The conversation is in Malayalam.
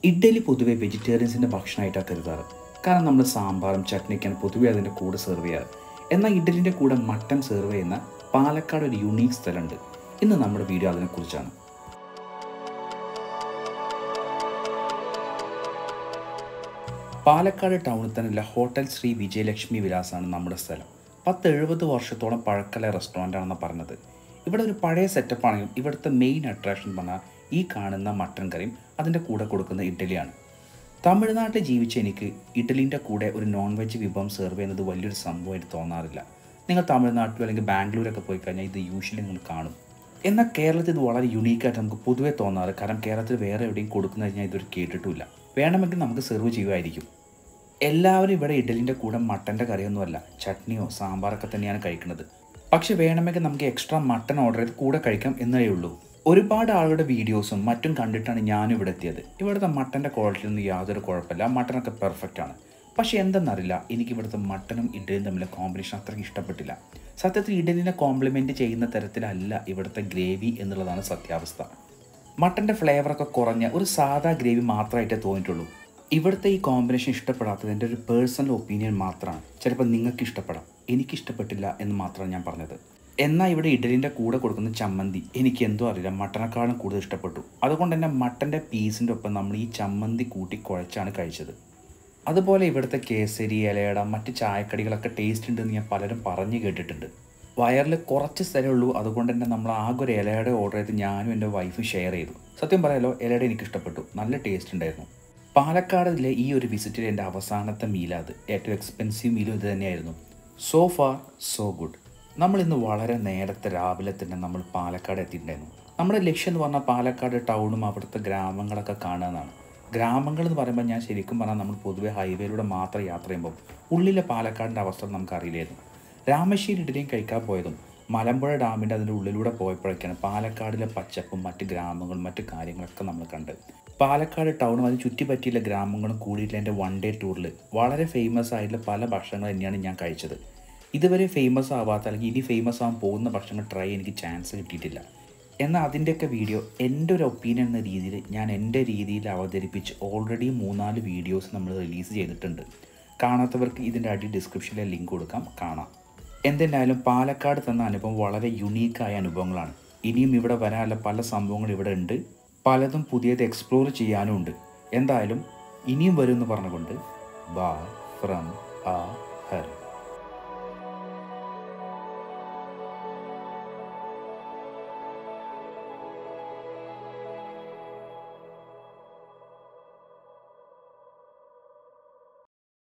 ഇഡ്ഡലി പൊതുവെ വെജിറ്റേറിയൻസിൻ്റെ ഭക്ഷണമായിട്ടാണ് കരുതാറ് കാരണം നമ്മൾ സാമ്പാറും ചട്നിക്കാണ് പൊതുവെ അതിൻ്റെ കൂടെ സെർവ് ചെയ്യാറ് എന്നാൽ ഇഡ്ഡലിൻ്റെ കൂടെ മട്ടൻ സെർവ് ചെയ്യുന്ന പാലക്കാട് ഒരു യുണീക്ക് സ്ഥലമുണ്ട് ഇന്ന് നമ്മുടെ വീഡിയോ അതിനെക്കുറിച്ചാണ് പാലക്കാട് ടൗണിൽ തന്നെയുള്ള ഹോട്ടൽ ശ്രീ വിജയലക്ഷ്മി വിലാസാണ് നമ്മുടെ സ്ഥലം പത്ത് എഴുപത് വർഷത്തോളം പഴക്കല റെസ്റ്റോറൻ്റ് ആണെന്ന് പറഞ്ഞത് ഇവിടെ ഒരു പഴയ സെറ്റപ്പ് ആണെങ്കിലും ഇവിടുത്തെ മെയിൻ അട്രാക്ഷൻ പറഞ്ഞാൽ ഈ കാണുന്ന മട്ടൻ കറിയും അതിൻ്റെ കൂടെ കൊടുക്കുന്ന ഇഡ്ഡലിയാണ് തമിഴ്നാട്ടിൽ ജീവിച്ച എനിക്ക് ഇഡ്ഡലിൻ്റെ കൂടെ ഒരു നോൺ വെജ് വിഭവം സെർവ് ചെയ്യുന്നത് വലിയൊരു സംഭവമായിട്ട് തോന്നാറില്ല നിങ്ങൾ തമിഴ്നാട്ടിലോ അല്ലെങ്കിൽ ബാംഗ്ലൂരൊക്കെ പോയി കഴിഞ്ഞാൽ ഇത് യൂഷ്വലി നിങ്ങൾ കാണും എന്നാൽ കേരളത്തിൽ ഇത് വളരെ യുണീക്കായിട്ട് നമുക്ക് പൊതുവേ തോന്നാറ് കാരണം കേരളത്തിൽ വേറെ എവിടെയും കൊടുക്കുന്ന കഴിഞ്ഞാൽ ഇതൊരു കേട്ടിട്ടില്ല വേണമെങ്കിൽ നമുക്ക് സെർവ് ചെയ്യുമായിരിക്കും എല്ലാവരും ഇവിടെ ഇഡലിൻ്റെ കൂടെ മട്ടൻ്റെ കറിയൊന്നുമല്ല ചട്നിയോ സാമ്പാറൊക്കെ തന്നെയാണ് കഴിക്കുന്നത് പക്ഷെ വേണമെങ്കിൽ നമുക്ക് എക്സ്ട്രാ മട്ടൻ ഓർഡർ ചെയ്ത് കൂടെ കഴിക്കാം എന്നേ ഉള്ളൂ ഒരുപാട് ആളുകളുടെ വീഡിയോസും മറ്റും കണ്ടിട്ടാണ് ഞാനും ഇവിടെ എത്തിയത് ഇവിടുത്തെ മട്ടൻ്റെ ക്വാളിറ്റിയൊന്നും യാതൊരു കുഴപ്പമില്ല മട്ടനൊക്കെ പെർഫെക്റ്റ് ആണ് പക്ഷേ എന്തെന്നറിയില്ല എനിക്ക് ഇവിടുത്തെ മട്ടനും ഇഡലിയും തമ്മിലെ കോമ്പിനേഷൻ അത്രയ്ക്ക് ഇഷ്ടപ്പെട്ടില്ല സത്യത്തിൽ ഇഡലിനെ കോംപ്ലിമെൻറ്റ് ചെയ്യുന്ന തരത്തിലല്ല ഇവിടുത്തെ ഗ്രേവി എന്നുള്ളതാണ് സത്യാവസ്ഥ മട്ടൻ്റെ ഫ്ലേവറൊക്കെ കുറഞ്ഞ ഒരു സാധാ ഗ്രേവി മാത്രമായിട്ടേ തോന്നിയിട്ടുള്ളൂ ഇവിടുത്തെ ഈ കോമ്പിനേഷൻ ഇഷ്ടപ്പെടാത്തത് എൻ്റെ ഒരു പേഴ്സണൽ ഒപ്പീനിയൻ മാത്രമാണ് ചിലപ്പോൾ നിങ്ങൾക്ക് ഇഷ്ടപ്പെടാം എനിക്ക് ഇഷ്ടപ്പെട്ടില്ല എന്ന് മാത്രമാണ് ഞാൻ പറഞ്ഞത് എന്നാൽ ഇവിടെ ഇഡലിൻ്റെ കൂടെ കൊടുക്കുന്ന ചമ്മന്തി എനിക്ക് എന്തോ അറിയില്ല മട്ടനേക്കാളും കൂടുതൽ ഇഷ്ടപ്പെട്ടു അതുകൊണ്ട് തന്നെ മട്ടൻ്റെ പീസിൻ്റെ ഒപ്പം നമ്മൾ ഈ ചമ്മന്തി കൂട്ടി കുഴച്ചാണ് കഴിച്ചത് അതുപോലെ ഇവിടുത്തെ കേസരി ഇലയട മറ്റ് ചായക്കടികളൊക്കെ ടേസ്റ്റ് ഉണ്ടെന്ന് ഞാൻ പലരും പറഞ്ഞു കേട്ടിട്ടുണ്ട് വയറിൽ കുറച്ച് സ്ഥലമേ ഉള്ളൂ അതുകൊണ്ട് തന്നെ നമ്മൾ ആകെ ഒരു ഇലയുടെ ഓർഡർ ചെയ്ത് ഞാനും എൻ്റെ വൈഫും ഷെയർ ചെയ്തു സത്യം പറയാലോ ഇലയുടെ എനിക്ക് ഇഷ്ടപ്പെട്ടു നല്ല ടേസ്റ്റ് ഉണ്ടായിരുന്നു പാലക്കാടിലെ ഈ ഒരു വിസിറ്റിൽ എൻ്റെ അവസാനത്തെ മീലാത് ഏറ്റവും എക്സ്പെൻസീവ് മീലും ഇത് തന്നെയായിരുന്നു സോ ഫാർ സോ ഗുഡ് നമ്മൾ ഇന്ന് വളരെ നേരത്തെ രാവിലെ തന്നെ നമ്മൾ പാലക്കാട് എത്തിയിട്ടുണ്ടായിരുന്നു നമ്മുടെ ലക്ഷ്യം എന്ന് പറഞ്ഞാൽ പാലക്കാട് ടൗണും അവിടുത്തെ ഗ്രാമങ്ങളൊക്കെ കാണുക എന്നാണ് ഗ്രാമങ്ങൾ എന്ന് പറയുമ്പോൾ ഞാൻ ശരിക്കും പറഞ്ഞാൽ നമ്മൾ പൊതുവെ ഹൈവേയിലൂടെ മാത്രം യാത്ര ചെയ്യുമ്പോൾ ഉള്ളിലെ പാലക്കാടിൻ്റെ അവസ്ഥ നമുക്ക് അറിയില്ലായിരുന്നു രാമശ്ശേരി ഇഡലിയും കഴിക്കാൻ പോയതും മലമ്പുഴ ഡാമിൻ്റെ അതിൻ്റെ ഉള്ളിലൂടെ പോയപ്പോഴേക്കാണ് പാലക്കാടിലെ പച്ചപ്പും മറ്റ് ഗ്രാമങ്ങളും മറ്റ് കാര്യങ്ങളൊക്കെ നമ്മൾ കണ്ട് പാലക്കാട് ടൗണും അതിന് ചുറ്റിപ്പറ്റിയുള്ള ഗ്രാമങ്ങളും കൂടിയിട്ടുള്ള എൻ്റെ വൺ ഡേ ടൂറിൽ വളരെ ഫേമസ് ആയിട്ടുള്ള പല ഭക്ഷണങ്ങൾ തന്നെയാണ് ഞാൻ കഴിച്ചത് ഇതുവരെ ഫേമസ് ആവാത്ത അല്ലെങ്കിൽ ഇനി ഫേമസ് ആവാൻ പോകുന്ന ഭക്ഷണങ്ങൾ ട്രൈ എനിക്ക് ചാൻസ് കിട്ടിയിട്ടില്ല എന്നാൽ അതിൻ്റെയൊക്കെ വീഡിയോ എൻ്റെ ഒരു ഒപ്പീനിയൻ എന്ന രീതിയിൽ ഞാൻ എൻ്റെ രീതിയിൽ അവതരിപ്പിച്ച് ഓൾറെഡി മൂന്നാല് വീഡിയോസ് നമ്മൾ റിലീസ് ചെയ്തിട്ടുണ്ട് കാണാത്തവർക്ക് ഇതിൻ്റെ അടി ഡിസ്ക്രിപ്ഷനിലെ ലിങ്ക് കൊടുക്കാം കാണാം എന്തെന്നായാലും പാലക്കാട് തന്ന അനുഭവം വളരെ യുണീക്കായ അനുഭവങ്ങളാണ് ഇനിയും ഇവിടെ വരാനുള്ള പല സംഭവങ്ങൾ ഇവിടെ ഉണ്ട് പലതും പുതിയത് എക്സ്പ്ലോർ ചെയ്യാനും ഉണ്ട് എന്തായാലും ഇനിയും വരും എന്ന് പറഞ്ഞുകൊണ്ട് ബാ ഫ്രം ആ ഹർ